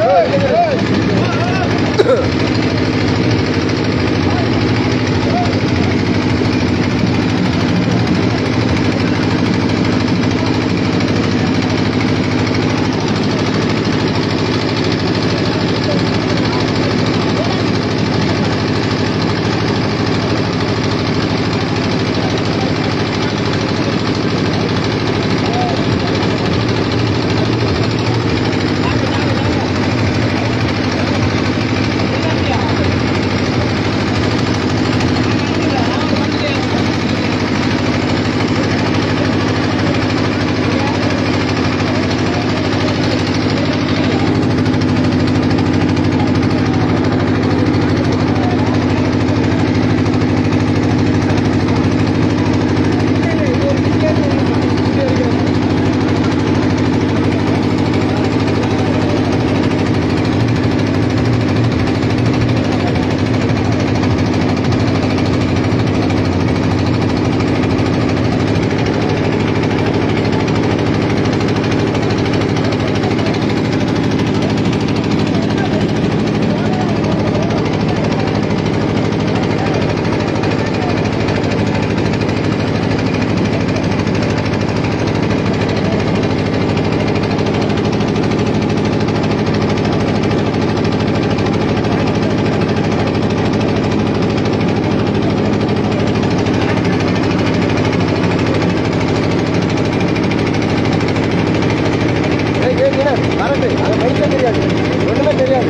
ஏய், ஏய், மீனா, கரண்ட் அது மைக்கே தெரியாது ஒண்ணுமே தெரியாது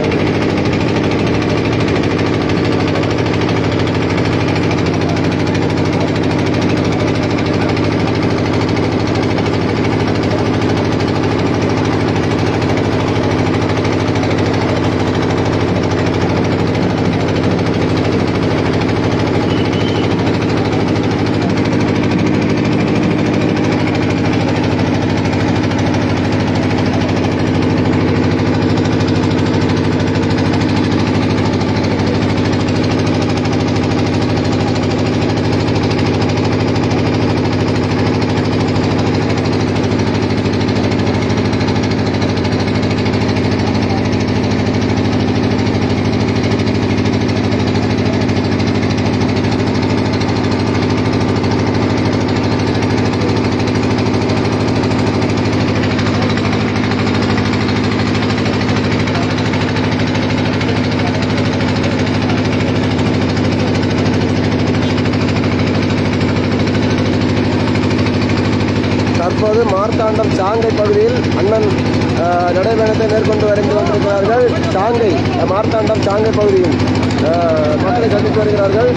தற்போது மார்த்தாண்டம் சாங்கை பகுதியில் அண்ணன் அஹ், நடைபயணத்தை மேற்கொண்டு வரைந்து கொண்டிருக்கிறார்கள் சாங்கை அஹ், மார்த்தாண்டம் சாங்கை பகுதியில் அஹ், மக்களை சந்தித்து வருகிறார்கள்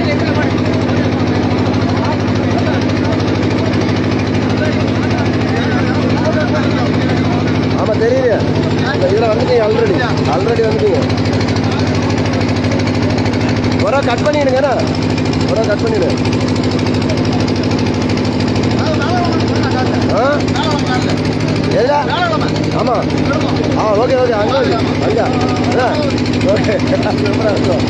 ஆமா தெரியுது இந்த இதில் வந்துட்டீங்க ஆல்ரெடி ஆல்ரெடி வந்துட்டீங்க ஒரு கட் பண்ணிடுங்கண்ணா ஒரு கட் பண்ணிடு ஆ எதுல ஆமா ஆ ஓகே ஓகே அங்கே அங்கே ஓகே சூப்பராக இருக்கும்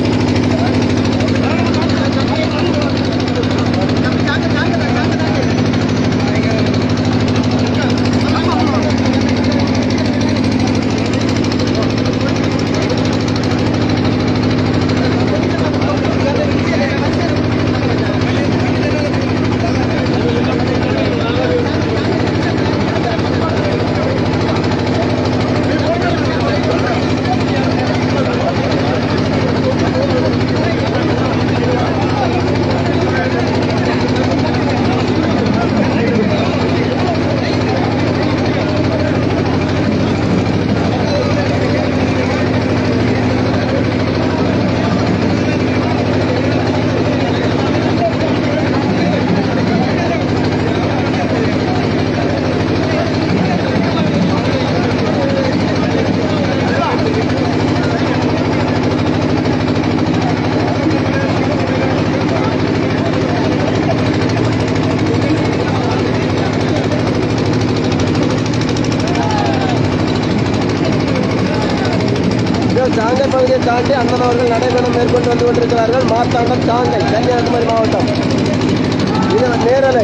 சாங்கை பகுதியை தாண்டி அண்ணன் அவர்கள் நடைபயணம் மேற்கொண்டு வந்து கொண்டிருக்கிறார்கள் மார்த்தாண்டம் சாங்கை கன்னியாகுமரி மாவட்டம் இது நேரலை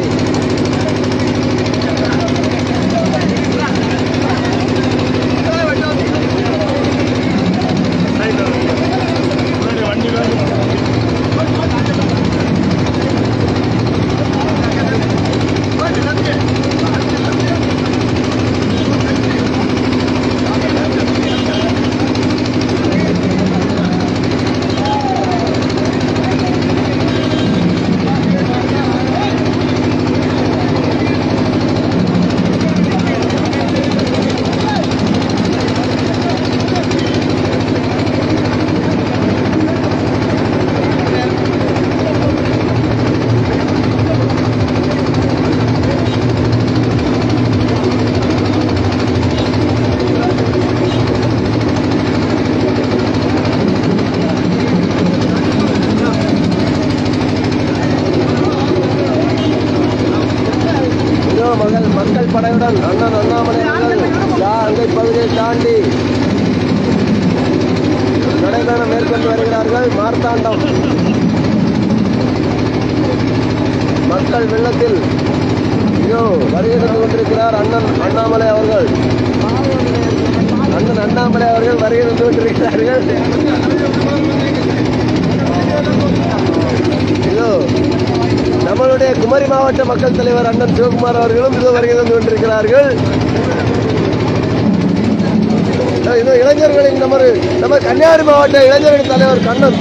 மகள் மக்கள் படையுடன் அண்ணன் அண்ணாமலை அவர்கள் அங்கை பகுதியை தாண்டி நடைபயணம் மேற்கொண்டு வருகிறார்கள் மார்த்தாண்டம் மக்கள் வெள்ளத்தில் இதோ வருகை தந்து கொண்டிருக்கிறார் அண்ணன் அண்ணாமலை அவர்கள் அண்ணன் அண்ணாமலை அவர்கள் வருகை தந்து கொண்டிருக்கிறார்கள் இதோ நம்மளுடைய குமரி மாவட்ட மக்கள் தலைவர் அண்ணன் சிவகுமார் அவர்களும் இதோ வருகை தந்து கொண்டிருக்கிறார்கள் இது இளைஞர்களின் நம்ம நம்ம கன்னியாகுமரி மாவட்ட இளைஞர்களின் தலைவர் கண்ணன்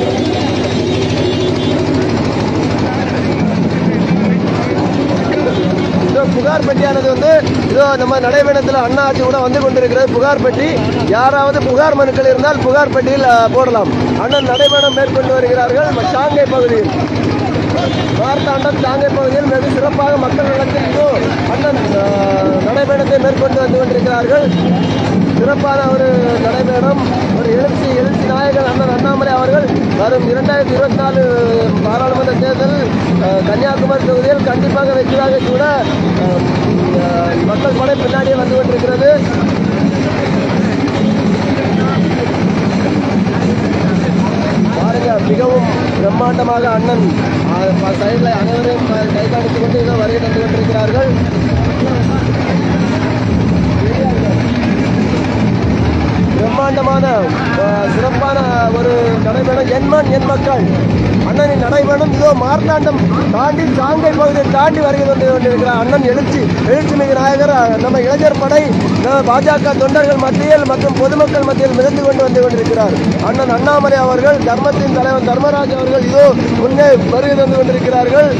இதோ புகார் பெட்டியானது வந்து இதோ நம்ம நடைபயணத்தில் அண்ணா ஆட்சி கூட வந்து கொண்டிருக்கிறது புகார் பெட்டி யாராவது புகார் மனுக்கள் இருந்தால் புகார் பெட்டியில் அஹ், போடலாம் அண்ணன் நடைபயணம் மேற்கொண்டு வருகிறார்கள் சாங்கை பகுதியில் மார்த்தாண்டம் சாங்கை பகுதியில் வெகு சிறப்பாக மக்கள் நலத்தில் இதோ அண்ணன் அஹ், நடைபயணத்தை மேற்கொண்டு வந்து கொண்டிருக்கிறார்கள் சிறப்பான ஒரு நடைபயணம் ஒரு எழுச்சி எழுச்சி நாயகன் அண்ணன் அண்ணாமலை அவர்கள் வரும் இரண்டாயிரத்தி இருபத்தி நாலு பாராளுமன்ற தேர்தல் அஹ், கன்னியாகுமரி தொகுதியில் கண்டிப்பாக வெற்றியாக கூட அஹ், அஹ், மக்கள் படை பின்னாடியே வந்து கொண்டிருக்கிறது பாருங்க மிகவும் பிரம்மாண்டமாக அண்ணன் சைடில் அனைவரையும் கை காணித்துக் கொண்டு இதோ வருகை தந்து கொண்டிருக்கிறார்கள் பிரம்மாண்டமான அஹ், சிறப்பான ஒரு நடைபயணம் எண்மண் எண் மக்கள் அண்ணனின் நடைபயணம் இதோ மார்த்தாண்டம் தாண்டி சாங்கை பகுதியை தாண்டி வருகை கொண்டு கொண்டிருக்கிறார் அண்ணன் எழுச்சி எழுச்சி மிகு நாயகர் அஹ், நம்ம இளைஞர் படை நம்ம பாஜக தொண்டர்கள் மத்தியில் மற்றும் பொதுமக்கள் மத்தியில் மிதந்து கொண்டு வந்து கொண்டிருக்கிறார் அண்ணன் அண்ணாமலை அவர்கள் தர்மத்தின் தலைவர் தர்மராஜ் அவர்கள் இதோ முன்னே வருகை தந்து கொண்டிருக்கிறார்கள்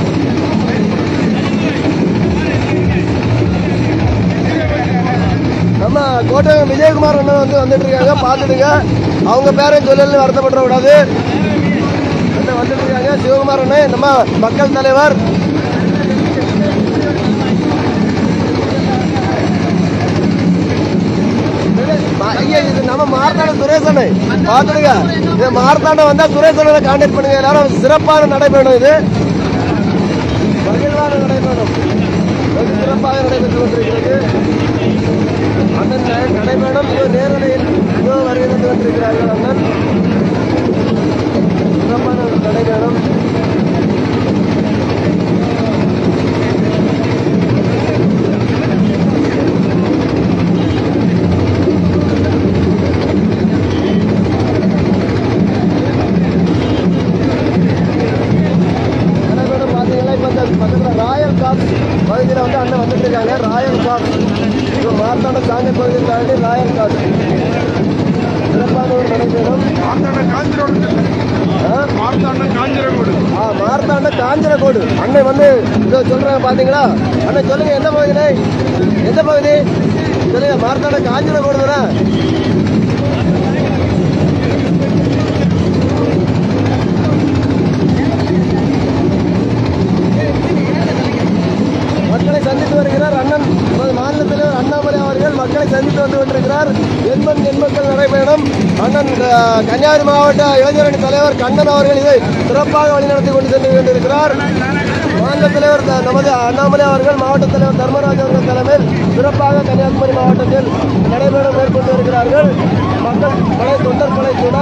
நம்ம கோட்டகம் விஜயகுமார் அண்ணன் வந்து வந்துட்டு இருக்காங்க பார்த்துடுங்க அவங்க பேரையும் சொல்லல வருத்தப்பட கூடாது அண்ணன் வந்துட்டு இருக்காங்க சிவகுமார் அண்ணன் நம்ம மக்கள் தலைவர் மா- ஐயா, இது நம்ம மார்த்தாண்ட சுரேஷ் அண்ணன் பார்த்துடுங்க இது மார்த்தாண்டம் வந்தா சுரேஷ் அண்ணனை கான்டாக்ட் பண்ணுங்க எல்லாரும் சிறப்பான நடைபெறும் இது மகிழ்வான நடைபெறும் வெகு சிறப்பாக நடைபெற்று கொண்டிருக்கிறது அண்ணன் ந- நடைபயணம் இதோ நேரலையில் இதோ வருகை தந்து கொண்டிருக்கிறார்கள் அண்ணன் சிறப்பான ஒரு நடைபயணம் நடைபயணம் பார்த்தீங்கன்னா இப்போ இந்த பக்கத்தில் ராயல் காப் பகுதியில் வந்து அண்ணன் வந்துட்டு இருக்காங்க ராயல் காப் இப்போ மார்த்தாண்டம் சாங்கை பகுதியில் தாண்டி ராயல் காப் சிறப்பான ஒரு நடைபயணம் மார்த்தாண்ட காஞ்சிரோடு ஆ? மார்த்தாண்ட காஞ்சிரகோடு ஆ மார்த்தாண்ட காஞ்சனக்கோடு அண்ணன் வந்து இதோ சொல்றாங்க பாத்தீங்களா அண்ணன் சொல்லுங்க எந்த பகுதினே எந்த பகுதி சொல்லுங்க மார்த்தாண்ட காஞ்சனக்கோடு தானே மக்களை சந்தித்து வருகிறார் அண்ணன் நமது மாநில தலைவர் அண்ணாமலை அவர்கள் மக்களை சந்தித்து வந்து கொண்டிருக்கிறார் எண்மண் எண்மக்கள் நடைபயணம் அண்ணன் அஹ், கன்னியாகுமரி மாவட்ட இளைஞரணி தலைவர் கண்ணன் அவர்கள் இதை சிறப்பாக வழிநடத்தி கொண்டு சென்று கொண்டிருக்கிறார் மாநில தலைவர் த- நமது அண்ணாமலை அவர்கள் மாவட்ட தலைவர் தர்மராஜ் அவர்கள் தலைமையில் சிறப்பாக கன்னியாகுமரி மாவட்டத்தில் நடைபயணம் மேற்கொண்டு வருகிறார்கள் மக்கள் படை தொண்டர் படை கூட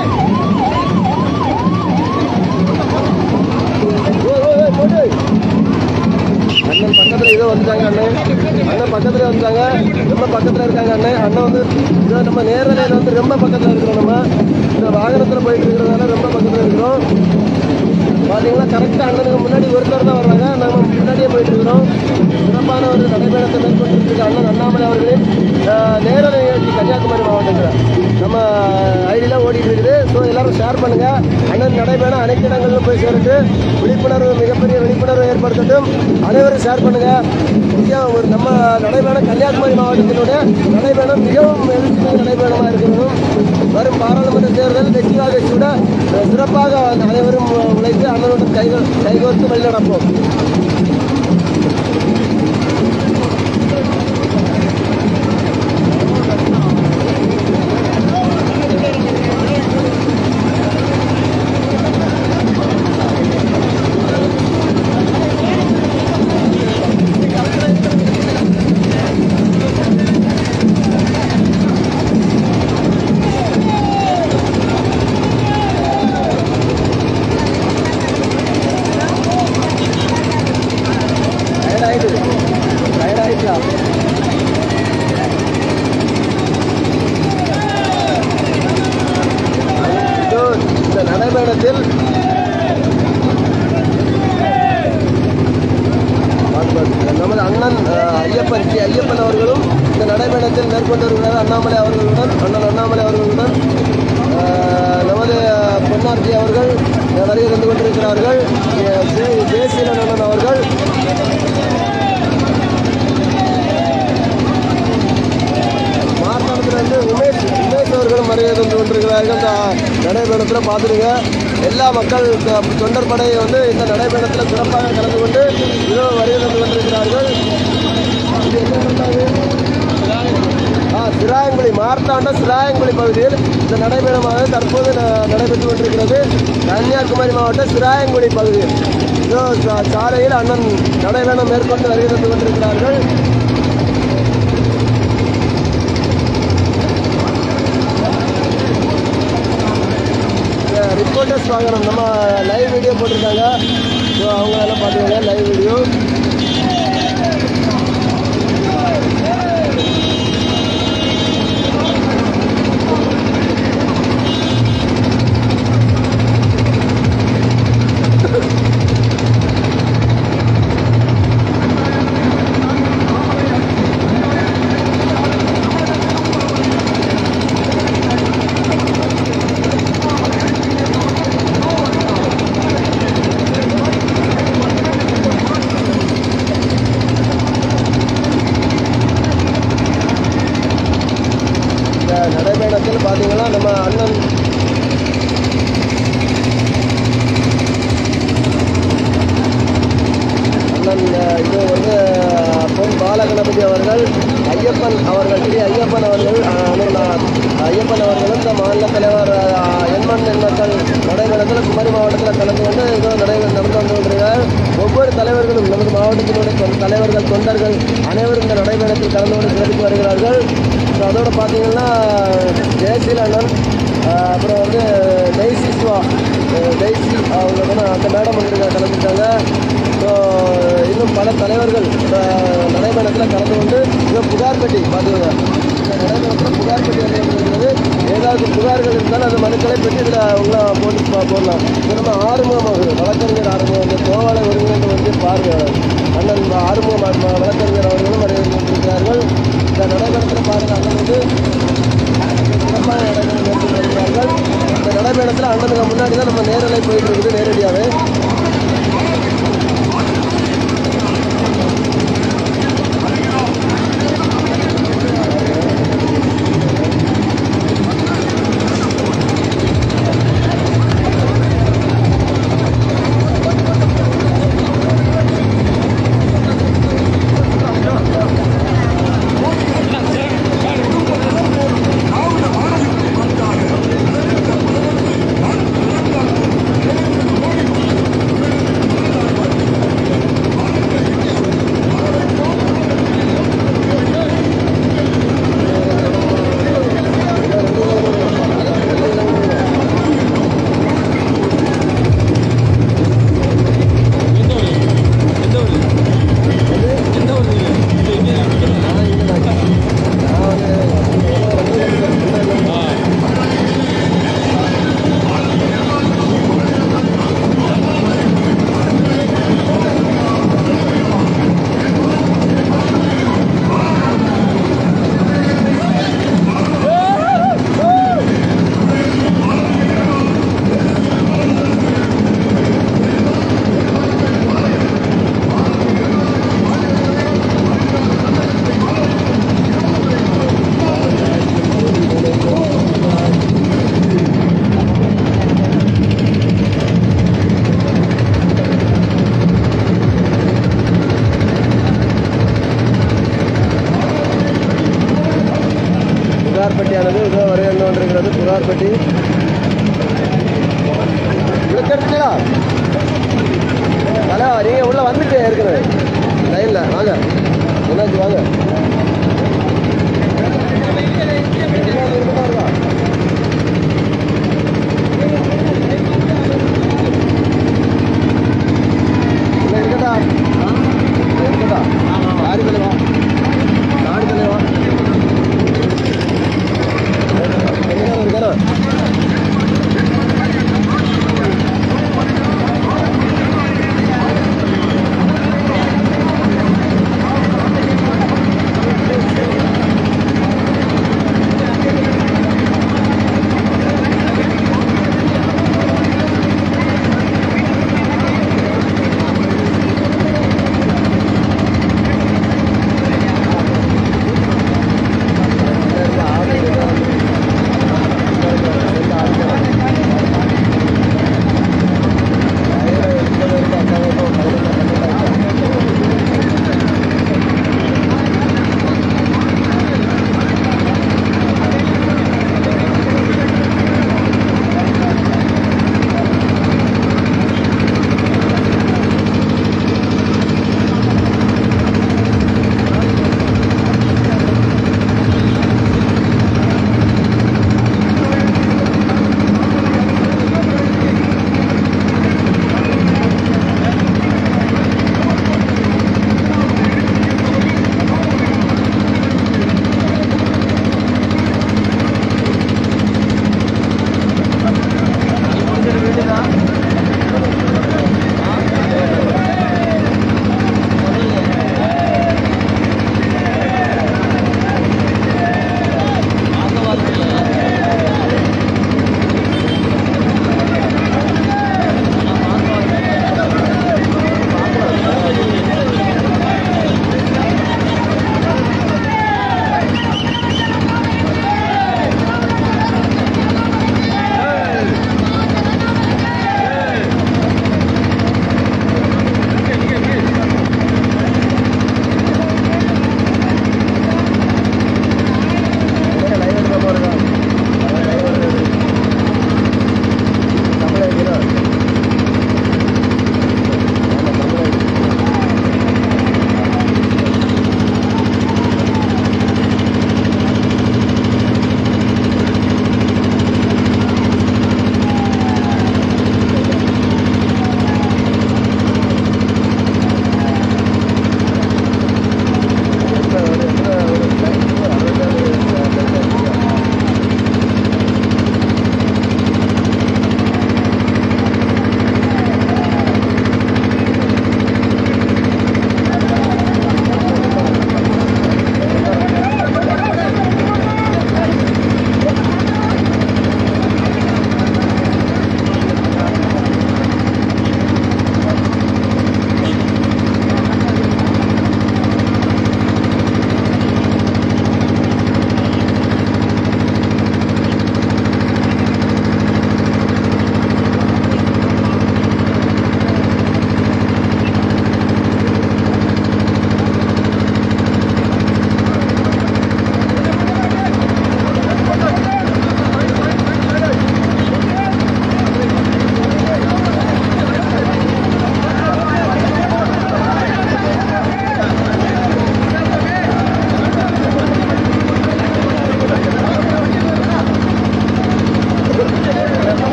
ஓய், ஓய், ஓய், போடு. அண்ணன் பக்கத்துல இதோ வந்துட்டாங்க அண்ணன் அண்ணன் பக்கத்துல வந்துட்டாங்க ரொம்ப பக்கத்துல இருக்காங்க அண்ணன் அண்ணன் வந்து இதோ நம்ம நேரலையில வந்து ரொம்ப பக்கத்துல இருக்கிறோம் நம்ம இந்த வாகனத்துல போயிட்டு இருக்கிறதால ரொம்ப பக்கத்துல இருக்கிறோம் பாத்தீங்கன்னா கரெக்டா அண்ணனுக்கு முன்னாடி ஒருத்தர் தான் வர்றாங்க நம்ம முன்னாடியே போயிட்டு இருக்கிறோம் சிறப்பான ஒரு நடைபயணத்தை மேற்கொண்டு இருக்க அண்ணன் அண்ணாமலை அவர்களின் ஆஹ், நேரலை நிகழ்ச்சி கன்னியாகுமரி மாவட்டத்தில் நம்ம ஐடியில் ஓடிட்டு இருக்குது ஸோ எல்லாரும் ஷேர் பண்ணுங்க அண்ணன் நடைபயணம் அனைத்து இடங்களிலும் போய் சேருட்டு விழிப்புணர்வு மிகப்பெரிய விழிப்புணர்வு ஏற்படுத்தட்டும் அனைவரும் ஷேர் பண்ணுங்க முக்கியம் ஒரு நம்ம நடைபயணம் கன்னியாகுமரி மாவட்டத்தினுடைய நடைபயணம் மிகவும் எழுச்சி மிகு நடைபயணமாக இருக்கணும் வரும் பாராளுமன்ற தேர்தல் வெற்றியாக கூட அஹ், சிறப்பாக அனைவரும் உழைத்து அண்ணனுடன் கைகோ கைகோர்த்து வழிநடப்போம் ஐயா இதோ இந்த நடைபயணத்தில் நமது அண்ணன் அஹ், ஐயப்பன் ஸ்ரீ ஐயப்பன் அவர்களும் இந்த நடைபயணத்தில் மேற்கொண்டு வருகிறார் அண்ணாமலை அவர்களுடன் அண்ணன் அண்ணாமலை அவர்களுடன் அஹ், நமது பொன்னார்ஜி அவர்கள் வருகை தந்து கொண்டிருக்கிறார்கள் அஹ், ஜெய- ஜெயசீலன் அண்ணன் அவர்கள் மார்த்தாண்டத்தில் வந்து உமேஷ் உமேஷ் அவர்களும் வருகை தந்து கொண்டிருக்கிறார்கள் இந்த நடைபயணத்தில் பார்த்துருங்க எல்லா மக்கள் த- தொண்டர் படை வந்து இந்த நடைபயணத்தில் சிறப்பாக கலந்து கொண்டு இதோ வருகை தந்து கொண்டிருக்கிறார்கள் இது என்ன பண்ணாங்க ஆ சிராயங்குடி மார்த்தாண்ட சிராயங்குடி பகுதியில் இந்த நடைபயணமாக தற்போது ந- நடைபெற்று கொண்டிருக்கிறது கன்னியாகுமரி மாவட்ட சிராயங்குடி பகுதியில் இதோ சா- சாலையில் அண்ணன் நடைபயணம் மேற்கொண்டு வருகை தந்து கொண்டிருக்கிறார்கள் ரிப்போர்ட்டர்ஸ் வாங்கணும் நம்ம லைவ் வீடியோ போட்டிருக்காங்க ஸோ அவங்க எல்லாம் பார்த்துக்கோங்க லைவ் வீடியோ இந்த நடைபயணத்தில் பார்த்தீங்கன்னா நம்ம அண்ணன் அண்ணன் அஹ், இது வந்து அஹ், பொன் பாலகணபதி அவர்கள் ஐயப்பன் அவர்கள் ஸ்ரீ ஐயப்பன் அவர்கள் அஹ், அண்ணன் அஹ், ஐயப்பன் அவர்களும் இந்த மாநில தலைவர் அஹ், எண்மண் எண்மக்கள் நடைபயணத்தில் குமரி மாவட்டத்தில் கலந்து கொண்டு இதோ நடை நடந்து வந்து கொண்டிருக்கிறார் ஒவ்வொரு தலைவர்களும் நமது மாவட்டத்தினுடைய தொ- தலைவர்கள் தொண்டர்கள் அனைவரும் இந்த நடைபயணத்தில் கலந்து கொண்டு சிறப்பித்து வருகிறார்கள் ஸோ அதோட பார்த்தீங்கன்னா ஜெயசீல அண்ணன் ஆஹ் அப்புறம் வந்து டெய்சி சிவா அஹ் டெய்சி அவங்க வந்து அந்த மேடம் வந்திருக்காங்க கலந்துட்டாங்க ஸோ இன்னும் பல தலைவர்கள் இந்த நடைபயணத்தில் கலந்து கொண்டு இதை புகார் பெட்டி பார்த்துக்கோங்க இந்த நடைபயணத்தில் புகார் பெட்டி வந்து இருக்கிறது ஏதாவது புகார்கள் இருந்தாலும் அந்த மனுக்களை பெட்டி இதில் உள்ள போட்டு பா- போடலாம் இது நம்ம ஆறுமுகம் அவர்கள் வழக்கறிஞர் ஆறுமுகம் வந்து கோவாலை ஒருங்கிணைந்து வந்து பார்வையாளர் அண்ணன் ஆறுமுகம் ஆத்மா வழக்கறிஞர் அவர்களும் வருகிறார்கள் இந்த நடைபயணத்தில் பாருங்க அண்ணன் வந்து சிறப்பான நடைபயணம் மேற்கொண்டு வருகிறார்கள் இந்த நடைபயணத்தில் அண்ணனுக்கு முன்னாடி தான் நம்ம நேரலை போயிட்டு இருக்குது நேரடியாகவே ஆ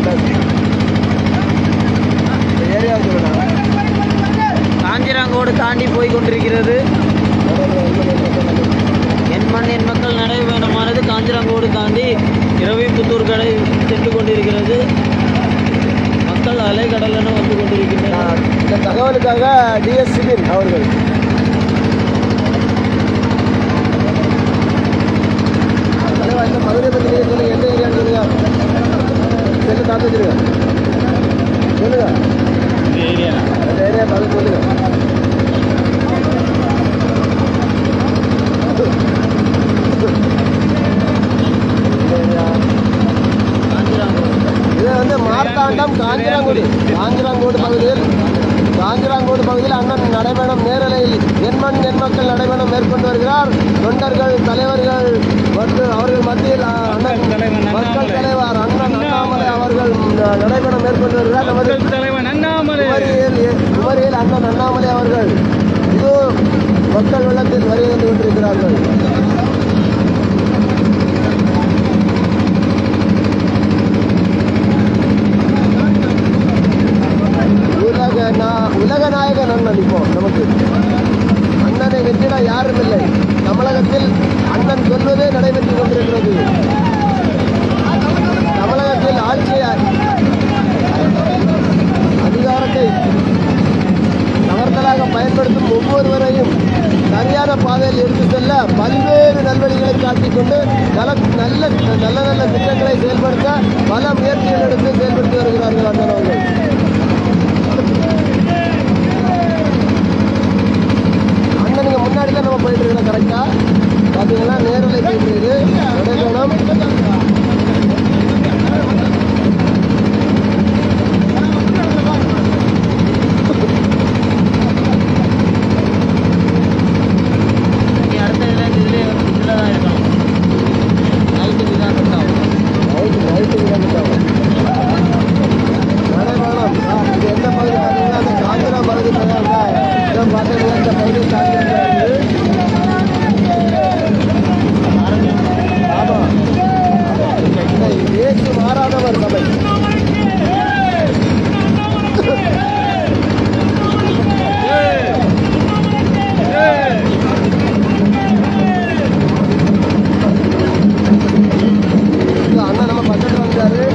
இந்த ஏரியாவுக்கு சொல்லுடா. காஞ்சிராங்கோடு தாண்டி போய் கொண்டிருக்கிறது என் மண் என் மக்கள் நடைபயணமானது காஞ்சிராங்கோடு தாண்டி இரவிபுத்தூர் கடை சென்று கொண்டிருக்கிறது மக்கள் அலைக்கடலென வந்து கொண்டிருக்கின்றனர் இந்த தகவலுக்காக டிஎஸ் சிபின் அவர்கள் தலைவா இந்த மதுரை பற்றி நீங்கள் சொல்லுங்க எந்த ஏரியான்னு சொல்லுங்க செல்லு தாத்து வச்சிருங்க சொல்லுங்க அந்த ஏரியா பார்த்து சொல்லுங்க இந்த ஏரியா காஞ்சிராங்கோடு இது வந்து மார்த்தாண்டம் காஞ்சிராங்கோடு காஞ்சிராங்கோடு பகுதியில் காஞ்சிராங்கோடு பகுதியில் அண்ணன் நடைபயணம் நேரலையில் எண்மண் எண் மக்கள் நடைபயணம் மேற்கொண்டு வருகிறார் தொண்டர்கள் தலைவர்கள் மற்றும் அவர்கள் மத்தியில் அஹ், அண்ணன் மக்கள் தலைவர் அண்ணன் அண்ணாமலை அவர்கள் ந- நடைபயணம் மேற்கொண்டு வருகிறார் நமது தலைவன் அண்ணாமலை குமரியில் குமரியில் அண்ணன் அண்ணாமலை அவர்கள் இது மக்கள் வெள்ளத்தில் வருகை வந்து கொண்டிருக்கிறார்கள் உலக நா- உலக நாயகன் அண்ணன் இப்போ நமக்கு அண்ணனை வெற்றிட யாரும் இல்லை தமிழகத்தில் அண்ணன் சொல்வதே நடைபெற்றுக் கொண்டிருக்கிறது தமிழகத்தில் ஆட்சியை அதிகாரத்தை தவறுதலாக பயன்படுத்தும் ஒவ்வொருவரையும் சரியான பாதையில் எடுத்து செல்ல பல்வேறு நல்வழிகளை காட்டிக்கொண்டு நல நல்ல நல்ல நல்ல திட்டங்களை செயல்படுத்த பல முயற்சிகள் எடுத்து செயல்படுத்தி வருகிறார்கள் அண்ணன் அவர்கள் அண்ணனுக்கு முன்னாடி தான் நம்ம போயிட்டு இருக்கோம் கரெக்டா பார்த்தீங்கன்னா நேரலை போயிட்டு இருக்கு நடைபயணம் நீ அடுத்த இதில் இதிலே இதில் தான் இருக்கணும் நைட்டுக்கு தான் இருந்தாகும் நைட்டு நைட்டு கிளம்பிட்டாங்க நடைபயணம் ஆ, இது எந்த பகுதி பார்த்தீங்கன்னா அந்த காஞ்சிரா பகுதி பார்த்தீங்கன்னா இதை பார்த்தீங்கன்னா இந்த பகுதி காஞ்சிரா ஆமா இந்த இயேசு மாறாதவர் சபை இந்த அண்ணா நம்ம பக்கத்துல வந்தாரு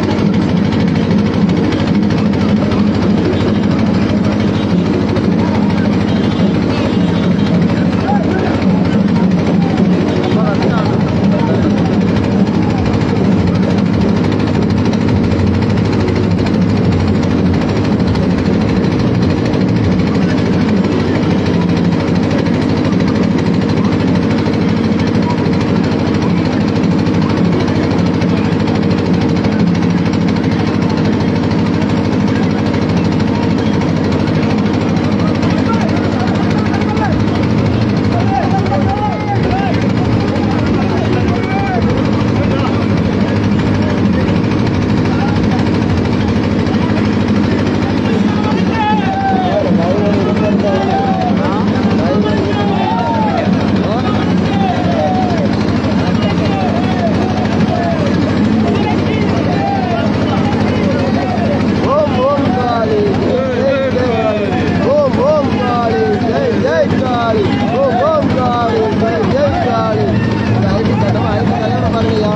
ஓம் ஓம் காளி ஜெய் ஜெய் காளி ஓம் ஓம் காளி ஜெய் ஜெய் காளி ஓம் ஓம் காளி ஜெய் ஜெய் காளி இந்த ஐடி கட்டமா ஐடி கல்யாணம் பாருங்கய்யா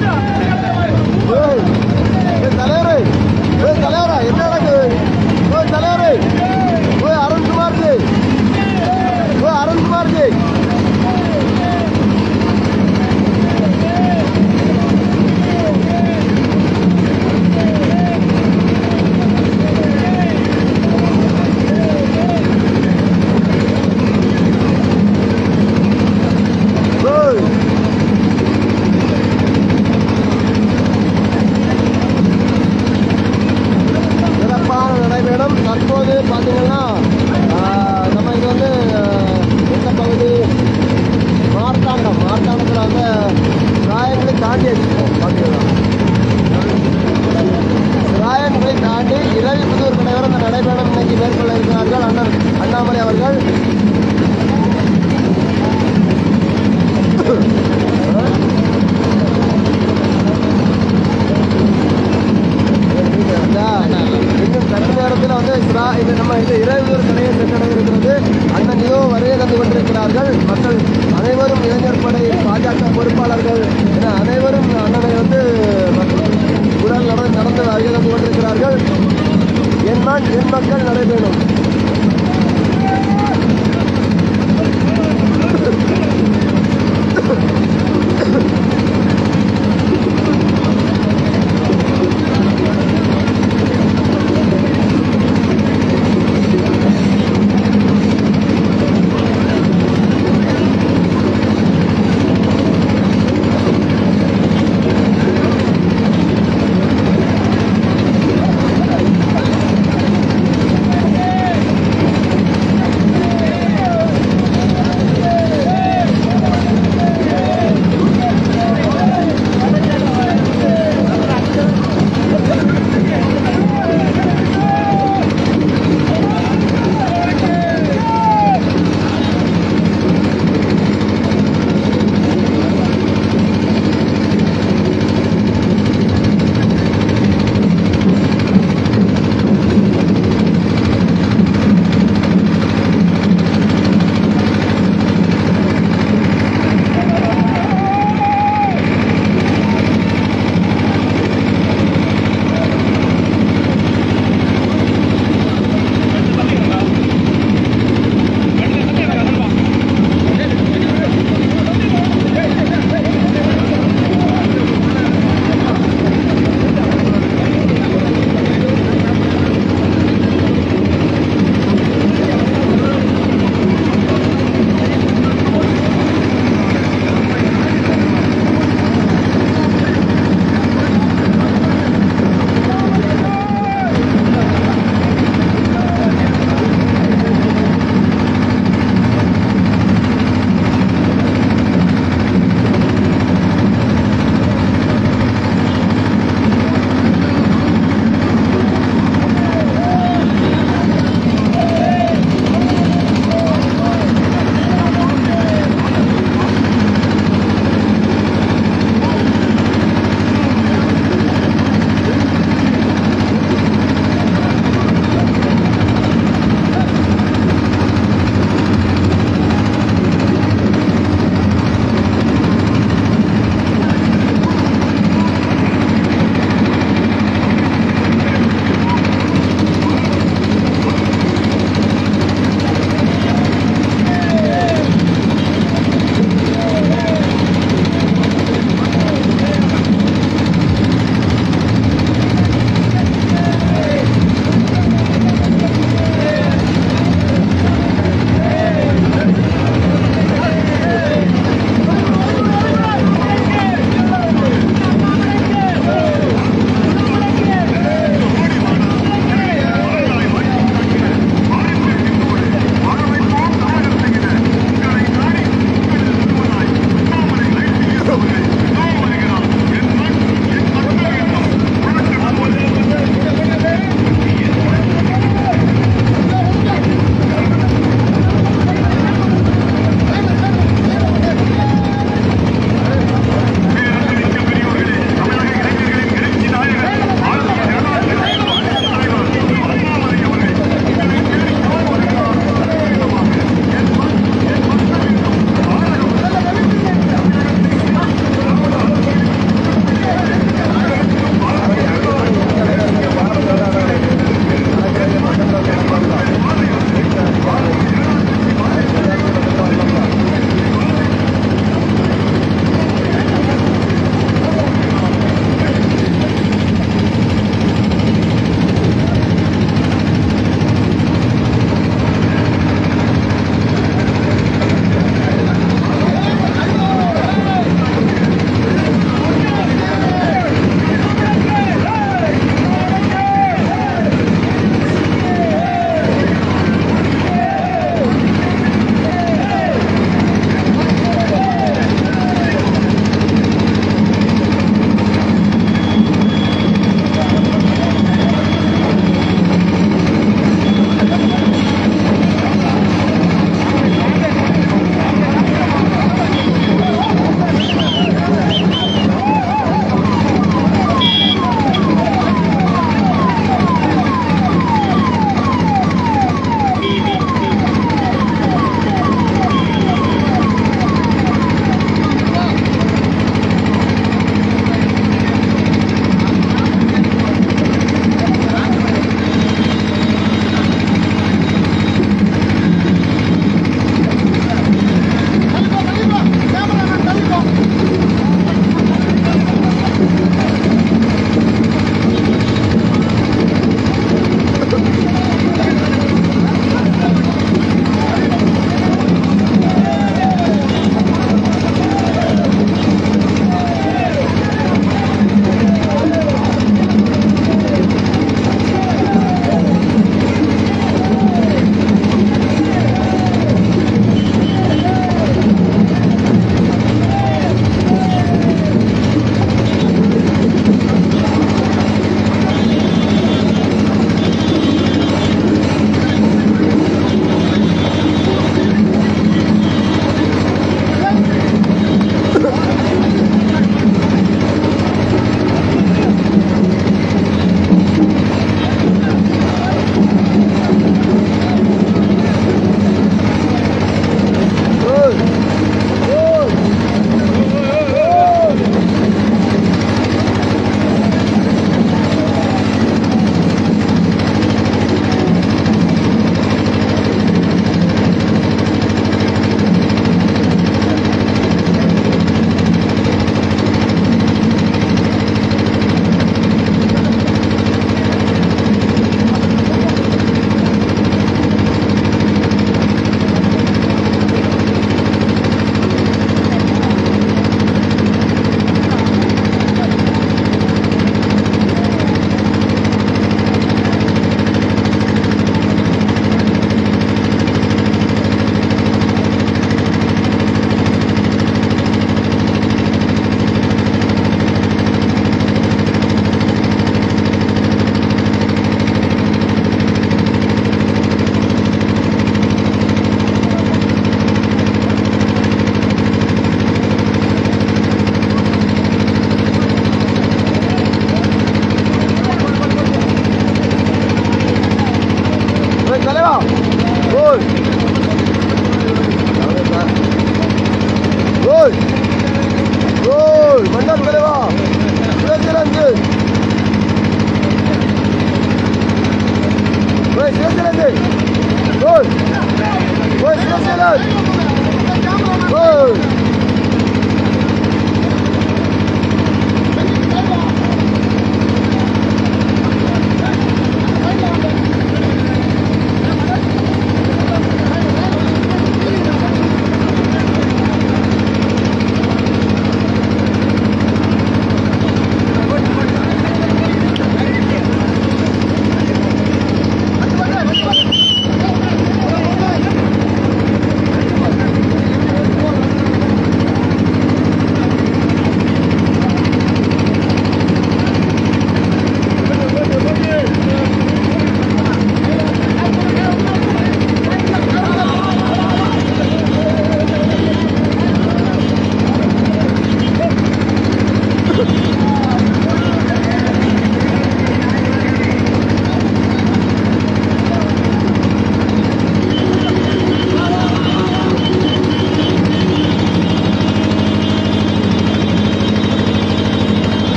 ஏய் ஏய் தலைவரே ஏய் தலைவரா என்ன நடக்குது ஓய் தலைவரே ஓய் அருண்குமார் ஜி ஓய் அருண்குமார் ஜி ஓய் சிறப்பான நடைபயணம் தற்போது பார்த்தீங்கன்னா ஆஹ், நம்ம இது வந்து ஆஹ், எந்த பகுதி மார்த்தாண்டம் மார்த்தாண்டத்தில் வந்து ராயங்களை தாண்டி அடிப்போம் பார்த்தீங்கன்னா ராயன்களை தாண்டி இரவி புதூர் தலைவர் அந்த நடைபயணம் இன்னைக்கு மேற்கொள்ள இருக்கிறார்கள் அண்ணன் அண்ணாமலை அவர்கள் நேரத்தில் வந்து சிரா- இது நம்ம இந்த இறையூர் கடையை சென்றடைய இருக்கிறது அண்ணன் நியோ வருகை தந்து கொண்டிருக்கிறார்கள் மக்கள் அனைவரும் இளைஞர் படை பாஜக பொறுப்பாளர்கள் என அனைவரும் அண்ணனை வந்து உடல் நடந்து நடந்து வருகை தந்து கொண்டிருக்கிறார்கள் என் நாள் என் மக்கள் நடைபெறும் கோல் கோல் கோல் மண்டல் தலைவா சிவசிலந்து ஓய் சிவசிலந்து கோல் ஓய் சிவசிலந்து கோல்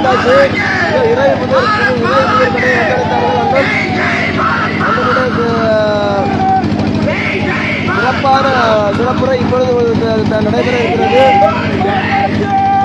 வந்தாச்சு இதோ இறை புதூர் இறை புதூர் கடை வந்தடைந்தார்கள் அண்ணன் அண்ணனுடைய சிறப்பான சிறப்புரை இப்பொழுது த- த- நடைபெற இருக்கிறது